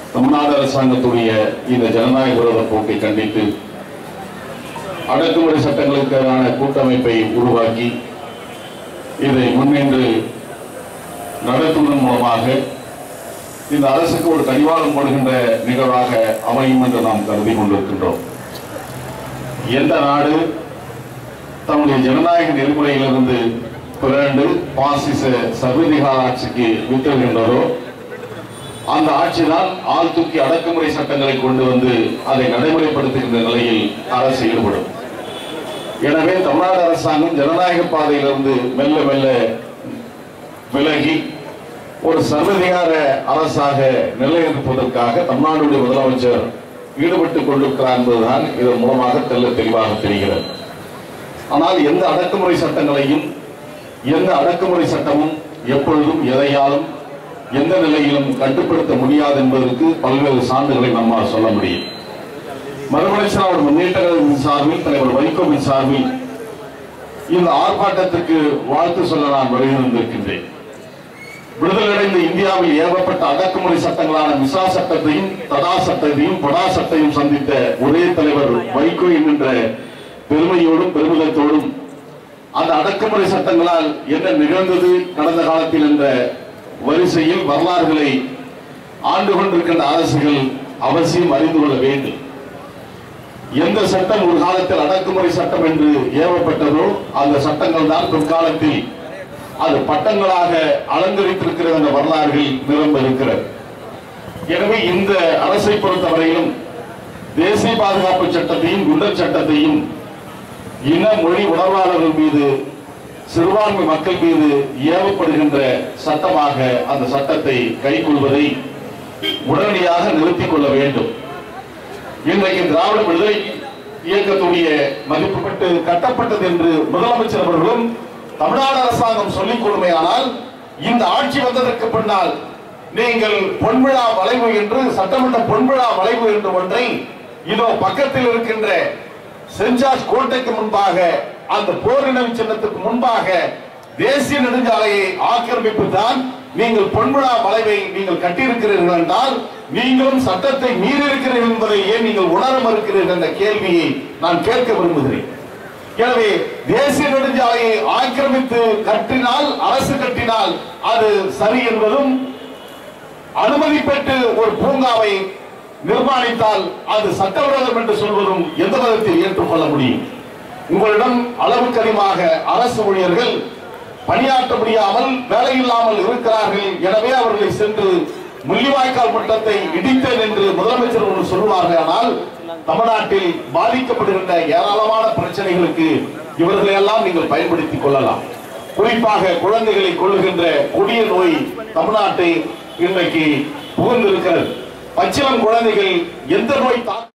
தமிழ்நாடு அரசாங்கத்துடைய இந்த ஜனநாயக விரோத போக்கை கண்டித்து அடக்குமுறை சட்டங்களுக்கு எதிரான கூட்டமைப்பை உருவாக்கி இதை முன்னின்று நடத்துவதன் மூலமாக இந்த அரசுக்கு ஒரு கடிவாளம் போடுகின்ற நிகழ்வாக அமையும் என்று நாம் கருதி கொண்டிருக்கின்றோம் எந்த நாடு தன்னுடைய ஜனநாயக நெறிமுறையிலிருந்து பிறண்டு பாசிச சர்வதிகார ஆட்சிக்கு வித்திருகின்றதோ அந்த ஆட்சிதான் ஆள் தூக்கி அடக்குமுறை சட்டங்களை கொண்டு வந்து அதை நடைமுறைப்படுத்துகின்ற நிலையில் அரசு ஈடுபடும் எனவே தமிழ்நாடு அரசாங்கம் ஜனநாயக பாதையிலிருந்து மெல்ல மெல்ல விலகி ஒரு சர்வதிகார அரசாக நிலைநிறுத்துவதற்காக தமிழ்நாடுடைய முதலமைச்சர் ஈடுபட்டுக் கொண்டிருக்கிறார் என்பதுதான் இதன் மூலமாக தெல்ல தெளிவாக தெரிகிறது ஆனால் எந்த அடக்குமுறை சட்டங்களையும் எந்த அடக்குமுறை சட்டமும் எப்பொழுதும் எதையாலும் எந்த நிலையிலும் கட்டுப்படுத்த முடியாது என்பதற்கு பல்வேறு சான்றுகளை நம்மால் சொல்ல முடியும் மறுமலர்ச்சியாளர் முன்னேற்ற கழகத்தின் சார்பில் தலைவர் வைகோவின் சார்பில் இந்த ஆர்ப்பாட்டத்துக்கு வாழ்த்து சொல்ல நான் வருகின்றிருக்கின்றேன் விடுதலையடைந்த இந்தியாவில் ஏவப்பட்ட அடக்குமுறை சட்டங்களான மிசா சட்டத்தையும் தடா சட்டத்தையும் படா சட்டையும் சந்தித்த ஒரே தலைவர் வைகோ என்கின்ற பெருமையோடும் பெருமிதத்தோடும் அந்த அடக்குமுறை சட்டங்களால் என்ன நிகழ்ந்தது கடந்த காலத்தில் என்ற வரிசையில் வரலாறுகளை ஆண்டு கொண்டிருக்கின்ற அரசுகள் அவசியம் அறிந்து கொள்ள வேண்டும் எந்த சட்டம் ஒரு காலத்தில் அடக்குமுறை சட்டம் என்று ஏவப்பட்டதோ அந்த சட்டங்கள் தான் பிற்காலத்தில் அது பட்டங்களாக அலங்கரித்திருக்கிற அந்த வரலாறுகள் நிரம்ப இருக்கிறது எனவே இந்த அரசை பொறுத்தவரையிலும் தேசிய பாதுகாப்பு சட்டத்தையும் குண்டர் சட்டத்தையும் இன மொழி உணர்வாளர்கள் மீது சிறுபான்மை மக்கள் மீது ஏவப்படுகின்ற சட்டமாக அந்த சட்டத்தை கைக்கொள்வதை உடனடியாக நிறுத்திக் கொள்ள வேண்டும் இன்றைக்கு திராவிட விடுதலை இயக்கத்துடைய மதிப்புப்பட்டு கட்டப்பட்டது என்று முதலமைச்சர் அவர்களும் தமிழ்நாடு அரசாங்கம் சொல்லிக் கொடுமையானால் இந்த ஆட்சி வந்ததற்கு பின்னால் நீங்கள் பொன்விழா வளைவு என்று சட்டமன்ற பொன்விழா வளைவு என்று ஒன்றை இதோ பக்கத்தில் இருக்கின்ற செஞ்சாஸ் கோட்டைக்கு முன்பாக அந்த போர் நினைவு சின்னத்துக்கு முன்பாக தேசிய நெடுஞ்சாலையை ஆக்கிரமிப்பு தான் நீங்கள் பொன்விழா வளைவை நீங்கள் கட்டியிருக்கிறீர்கள் என்றால் நீங்களும் சட்டத்தை மீறியிருக்கிறீர்கள் என்பதை ஏன் நீங்கள் உணர மறுக்கிறீர்கள் என்ற கேள்வியை நான் கேட்க விரும்புகிறேன் எனவே தேசிய நெடுஞ்சாலையை ஆக்கிரமித்து கட்டினால் அரசு கட்டினால் அது சரி என்பதும் அனுமதி பெற்று ஒரு பூங்காவை நிர்மாணித்தால் அது சட்டவிரோதம் என்று சொல்வதும் எந்த விதத்தில் ஏற்றுக்கொள்ள முடியும் உங்களிடம் அளவுக்கு அதிகமாக அரசு ஊழியர்கள் பணியாற்ற முடியாமல் வேலை இல்லாமல் இருக்கிறார்கள் எனவே அவர்களை சென்று முள்ளிவாய்க்கால் மட்டத்தை இடித்தேன் என்று முதலமைச்சர் ஒன்று சொல்வார்கள் ஆனால் தமிழ்நாட்டில் பாதிக்கப்படுகின்ற ஏராளமான பிரச்சனைகளுக்கு இவர்களை எல்லாம் நீங்கள் பயன்படுத்திக் கொள்ளலாம் குறிப்பாக குழந்தைகளை கொள்ளுகின்ற கொடிய நோய் தமிழ்நாட்டை இன்றைக்கு புகுந்திருக்கிறது பச்சிளம் குழந்தைகள் எந்த நோய் தாக்க